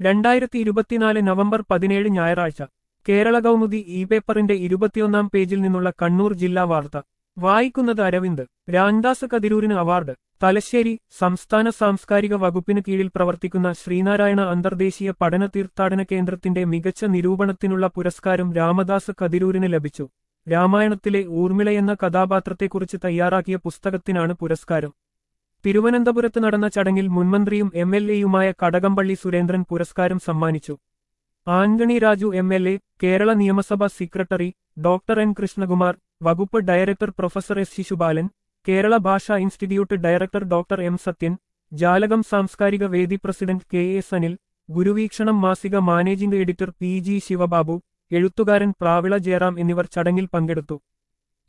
രണ്ടായിരത്തി ഇരുപത്തിനാല് നവംബർ പതിനേഴ് ഞായറാഴ്ച കേരള കൗമുദി ഇ പേപ്പറിന്റെ ഇരുപത്തിയൊന്നാം പേജിൽ നിന്നുള്ള കണ്ണൂർ ജില്ലാ വാർത്ത വായിക്കുന്നത് അരവിന്ദ് രാംദാസ് കതിരൂരിന് അവാർഡ് തലശ്ശേരി സംസ്ഥാന സാംസ്കാരിക വകുപ്പിന് കീഴിൽ പ്രവർത്തിക്കുന്ന ശ്രീനാരായണ അന്തർദേശീയ പഠന തീർത്ഥാടന കേന്ദ്രത്തിന്റെ മികച്ച നിരൂപണത്തിനുള്ള പുരസ്കാരം രാമദാസ് കതിരൂരിന് ലഭിച്ചു രാമായണത്തിലെ ഊർമിള എന്ന കഥാപാത്രത്തെക്കുറിച്ച് തയ്യാറാക്കിയ പുസ്തകത്തിനാണ് പുരസ്കാരം തിരുവനന്തപുരത്ത് നടന്ന ചടങ്ങിൽ മുൻമന്ത്രിയും എം എൽ എയുമായ കടകംപള്ളി സുരേന്ദ്രൻ പുരസ്കാരം സമ്മാനിച്ചു Antony Raju M L A Kerala നിയമസഭാ സെക്രട്ടറി ഡോക്ടർ എൻ കൃഷ്ണകുമാർ വകുപ്പ് director professor S Sisupalan Kerala ഭാഷാ institute director doctor M Sathyan Jalakam സാംസ്കാരിക വേദി president K S Anil Guruveekshanam മാസിക managing editor P G Sivababu എഴുത്തുകാരൻ പ്രാവിള ജയറാം എന്നിവർ ചടങ്ങിൽ പങ്കെടുത്തു